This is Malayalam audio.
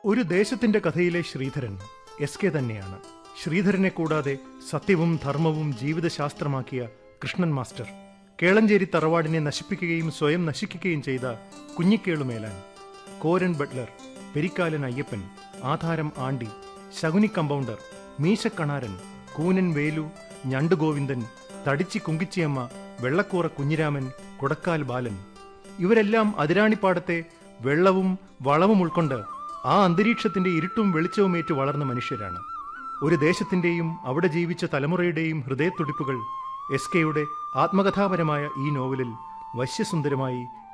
ഒരു ദേശത്തിന്റെ കഥയിലെ ശ്രീധരൻ എസ് കെ തന്നെയാണ് ശ്രീധരനെ കൂടാതെ സത്യവും ധർമ്മവും ജീവിതശാസ്ത്രമാക്കിയ കൃഷ്ണൻ മാസ്റ്റർ കേളഞ്ചേരി തറവാടിനെ നശിപ്പിക്കുകയും സ്വയം നശിക്കുകയും ചെയ്ത കുഞ്ഞിക്കേളുമേലാൻ കോരൻ ബട്ട്ലർ പെരിക്കാലൻ അയ്യപ്പൻ ആധാരം ആണ്ടി ശകുനി കമ്പൗണ്ടർ മീശക്കണാരൻ കൂനൻ വേലു ഞണ്ടുഗോവിന്ദൻ തടിച്ചി കുങ്കിച്ചിയമ്മ വെള്ളക്കൂറ കുഞ്ഞിരാമൻ കൊടക്കാൽ ബാലൻ ഇവരെല്ലാം അതിരാണിപ്പാടത്തെ വെള്ളവും വളവും ഉൾക്കൊണ്ട് ആ അന്തരീക്ഷത്തിന്റെ ഇരുട്ടും വെളിച്ചവുമേറ്റ് വളർന്ന മനുഷ്യരാണ് ഒരു ദേശത്തിന്റെയും അവിടെ ജീവിച്ച തലമുറയുടെയും ഹൃദയത്തുടിപ്പുകൾ എസ് കെയുടെ ആത്മകഥാപരമായ ഈ നോവലിൽ വശ്യസുന്ദരമായി